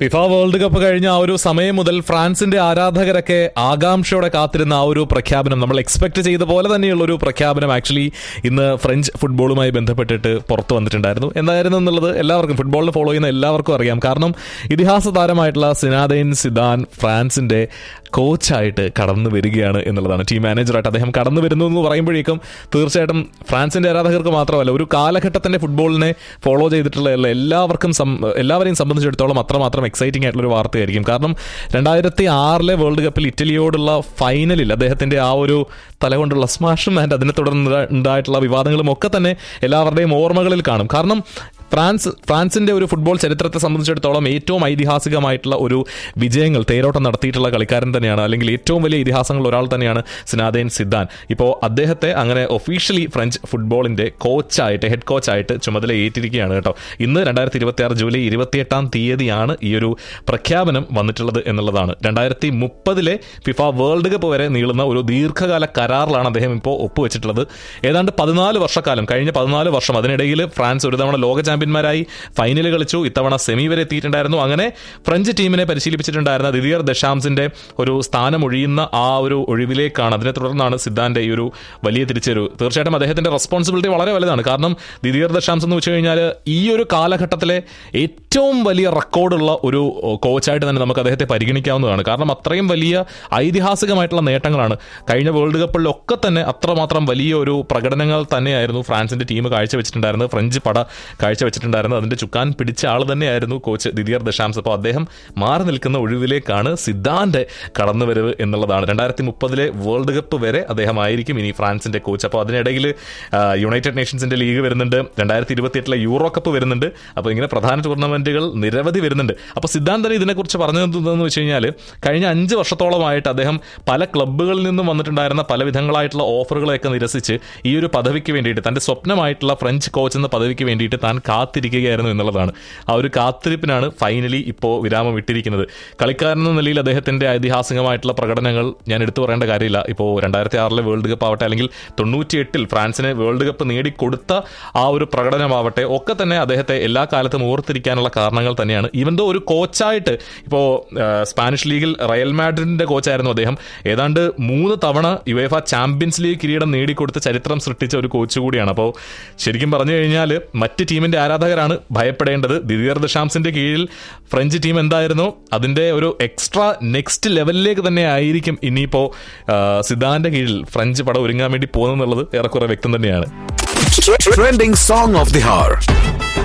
FIFA world cup കഴിഞ്ഞ ആ ഒരു സമയം മുതൽ ഫ്രാൻസിന്റെ ആരാധകരൊക്കെ ആകാംക്ഷയോടെ കാത്തിരുന്ന ആ ഒരു പ്രഖ്യാപനം നമ്മൾ എക്സ്പെക്ട് ചെയ്ത പോലെ തന്നെയുള്ള ഒരു പ്രഖ്യാപനം ആക്ച്വലി ഇന്ന് ഫ്രഞ്ച് ഫുട്ബോളുമായി ബന്ധപ്പെട്ടിട്ട് പുറത്തു വന്നിട്ടുണ്ടായിരുന്നു എന്തായിരുന്നു എന്നുള്ളത് എല്ലാവർക്കും ഫുട്ബോളിനെ ഫോളോ ചെയ്യുന്ന എല്ലാവർക്കും അറിയാം കാരണം ഇതിഹാസ താരമായിട്ടുള്ള സിനാദൈൻ സിദാൻ ഫ്രാൻസിന്റെ കോച്ചായിട്ട് കടന്നു വരികയാണ് എന്നുള്ളതാണ് ടീം മാനേജറായിട്ട് അദ്ദേഹം കടന്നു വരുന്നു എന്ന് പറയുമ്പോഴേക്കും തീർച്ചയായിട്ടും ഫ്രാൻസിന്റെ ആരാധകർക്ക് മാത്രമല്ല ഒരു കാലഘട്ടത്തിന്റെ ഫുട്ബോളിനെ ഫോളോ ചെയ്തിട്ടുള്ള എല്ലാ- എല്ലാവർക്കും സം- എല്ലാവരെയും സംബന്ധിച്ചിടത്തോളം അത്രമാത്രം എക്സൈറ്റിംഗ് ആയിട്ടുള്ള ഒരു വാർത്തയായിരിക്കും കാരണം രണ്ടായിരത്തി ആറിലെ വേൾഡ് കപ്പിൽ ഇറ്റലിയോടുള്ള ഫൈനലിൽ അദ്ദേഹത്തിന്റെ ആ ഒരു തലകൊണ്ടുള്ള സ്മാഷും ആൻഡ് അതിനെ തുടർന്ന് ഉണ്ടായിട്ടുള്ള വിവാദങ്ങളും ഒക്കെ തന്നെ എല്ലാവരുടെയും ഓർമ്മകളിൽ കാണും കാരണം ഫ്രാൻസ് ഫ്രാൻസിന്റെ ഒരു ഫുട്ബോൾ ചരിത്രത്തെ സംബന്ധിച്ചിടത്തോളം ഏറ്റവും ഐതിഹാസികമായിട്ടുള്ള ഒരു വിജയങ്ങൾ തേരോട്ടം നടത്തിയിട്ടുള്ള കളിക്കാരൻ തന്നെയാണ് അല്ലെങ്കിൽ ഏറ്റവും വലിയ ഇതിഹാസങ്ങൾ ഒരാൾ തന്നെയാണ് സിനാദേൻ സിദ്ദാൻ ഇപ്പോൾ അദ്ദേഹത്തെ അങ്ങനെ ഒഫീഷ്യലി ഫ്രഞ്ച് ഫുട്ബോളിന്റെ കോച്ചായിട്ട് ഹെഡ് കോച്ചായിട്ട് ചുമതല ഏറ്റിരിക്കുകയാണ് കേട്ടോ ഇന്ന് രണ്ടായിരത്തി ഇരുപത്തി ആറ് ജൂലൈ ഇരുപത്തിയെട്ടാം തീയതിയാണ് ഈ ഒരു പ്രഖ്യാപനം വന്നിട്ടുള്ളത് എന്നുള്ളതാണ് രണ്ടായിരത്തി മുപ്പതിലെ ഫിഫ വേൾഡ് കപ്പ് വരെ നീളുന്ന ഒരു ദീർഘകാല കരാറിലാണ് അദ്ദേഹം ഇപ്പോൾ ഒപ്പുവെച്ചിട്ടുള്ളത് ഏതാണ്ട് പതിനാല് വർഷക്കാലം കഴിഞ്ഞ പതിനാല് വർഷം അതിനിടയിൽ ഫ്രാൻസ് ഒരു തവണ ലോക ചാമ്പ്യന്മാരായി ഫൈനൽ കളിച്ചു ഇത്തവണ സെമി വരെ എത്തിയിട്ടുണ്ടായിരുന്നു അങ്ങനെ ഫ്രഞ്ച് ടീമിനെ പരിശീലിപ്പിച്ചിട്ടുണ്ടായിരുന്ന ദിദിയർ ദശാംസിന്റെ ഒരു സ്ഥാനം ഒഴിയുന്ന ആ ഒരു ഒഴിവിലേക്കാണ് അതിനെ തുടർന്നാണ് സിദ്ധാന്റെ ഈ ഒരു വലിയ തിരിച്ചൊരു തീർച്ചയായിട്ടും അദ്ദേഹത്തിന്റെ റെസ്പോൺസിബിലിറ്റി വളരെ വലുതാണ് കാരണം ദിദിയർ ദശാംസ് എന്ന് വെച്ച് കഴിഞ്ഞാൽ ഈ ഒരു കാലഘട്ടത്തിലെ ഏറ്റവും വലിയ റെക്കോർഡുള്ള ഒരു കോച്ചായിട്ട് തന്നെ നമുക്ക് അദ്ദേഹത്തെ പരിഗണിക്കാവുന്നതാണ് കാരണം അത്രയും വലിയ ഐതിഹാസികമായിട്ടുള്ള നേട്ടങ്ങളാണ് കഴിഞ്ഞ വേൾഡ് കപ്പിലൊക്കെ തന്നെ അത്രമാത്രം വലിയ ഒരു പ്രകടനങ്ങൾ തന്നെയായിരുന്നു ഫ്രാൻസിന്റെ ടീം കാഴ്ചവെച്ചിട്ടുണ്ടായിരുന്നത് ഫ്രഞ്ച് പട കാഴ്ചവെച്ചിട്ടുണ്ടായിരുന്നത് അതിന്റെ ചുക്കാൻ പിടിച്ച ആൾ തന്നെയായിരുന്നു കോച്ച് ദിദിയർ ദശാംസ് അപ്പോൾ അദ്ദേഹം മാറി നിൽക്കുന്ന ഒഴിവിലേക്കാണ് സിദ്ധാന്റെ കടന്നുവരവ് എന്നുള്ളതാണ് രണ്ടായിരത്തി മുപ്പതിലെ വേൾഡ് കപ്പ് വരെ അദ്ദേഹം ആയിരിക്കും ഇനി ഫ്രാൻസിന്റെ കോച്ച് അപ്പോൾ അതിനിടയിൽ ആ, യുണൈറ്റഡ് നേഷൻസിന്റെ ലീഗ് വരുന്നുണ്ട് രണ്ടായിരത്തി ഇരുപത്തിയെട്ടിലെ യൂറോ കപ്പ് വരുന്നുണ്ട് അപ്പോൾ ഇങ്ങനെ പ്രധാന ടൂർണമെന്റുകൾ നിരവധി വരുന്നുണ്ട് അപ്പോൾ സിദ്ധാന്തൻ ഇതിനെക്കുറിച്ച് പറഞ്ഞതെന്ന് വെച്ച് കഴിഞ്ഞാൽ കഴിഞ്ഞ അഞ്ച് വർഷത്തോളമായിട്ട് അദ്ദേഹം പല ക്ലബ്ബുകളിൽ നിന്നും വന്നിട്ടുണ്ടായിരുന്ന പല വിധങ്ങളായിട്ടുള്ള ഓഫറുകളെയൊക്കെ നിരസിച്ച് ഈ ഒരു പദവിക്ക് വേണ്ടിയിട്ട് തന്റെ സ്വപ്നമായിട്ടുള്ള ഫ്രഞ്ച് കോച്ച് എന്ന പദവിക്ക് വേണ്ടിയിട്ട് താൻ കാത്തിരിക്കുകയായിരുന്നു എന്നുള്ളതാണ് ആ ഒരു കാത്തിരിപ്പിനാണ് ഫൈനലി ഇപ്പോൾ വിരാമം ഇട്ടിരിക്കുന്നത് കളിക്കാരൻ എന്ന നിലയിൽ അദ്ദേഹത്തിന്റെ ഐതിഹാസികമായിട്ടുള്ള പ്രകടനങ്ങൾ ഞാൻ എടുത്തു പറയേണ്ട കാര്യമില്ല ഇപ്പോൾ രണ്ടായിരത്തി ആറിലെ വേൾഡ് കപ്പ് ആവട്ടെ അല്ലെങ്കിൽ തൊണ്ണൂറ്റിയെട്ടിൽ ഫ്രാൻസിന് വേൾഡ് കപ്പ് നേടിക്കൊടുത്ത ആ ഒരു പ്രകടനമാവട്ടെ ഒക്കെ തന്നെ അദ്ദേഹത്തെ എല്ലാ കാലത്തും ഓർത്തിരിക്കാനുള്ള കാരണങ്ങൾ തന്നെയാണ് ഈവൻ ദോ ഒരു കോച്ചായിട്ട് ഇപ്പോൾ സ്പാനിഷ് ലീഗിൽ റയൽ മാഡ്രിഡിന്റെ കോച്ചായിരുന്നു അദ്ദേഹം ഏതാണ്ട് മൂന്ന് തവണ യുവേഫ ചാമ്പ്യൻസ് ലീഗ് കിരീടം നേടിക്കൊടുത്ത ചരിത്രം സൃഷ്ടിച്ച ഒരു കോച്ച് കൂടിയാണ് അപ്പോൾ ശരിക്കും പറഞ്ഞു കഴിഞ്ഞാൽ മറ്റ് ടീമിന്റെ ആരാധകരാണ് ഭയപ്പെടേണ്ടത് ദിദിയർ ദശാംസിന്റെ കീഴിൽ ഫ്രഞ്ച് ടീം എന്തായിരുന്നോ അതിന്റെ ഒരു എക്സ്ട്രാ നെക്സ്റ്റ് ലെവലിലേക്ക് തന്നെ ആയിരിക്കും ഇനിയിപ്പോ ആ, സിദാന്റെ കീഴിൽ ഫ്രഞ്ച് പടം ഒരുങ്ങാൻ വേണ്ടി പോകുന്നുള്ളത് ഏറെക്കുറെ വ്യക്തം തന്നെയാണ് Trending song of the hour.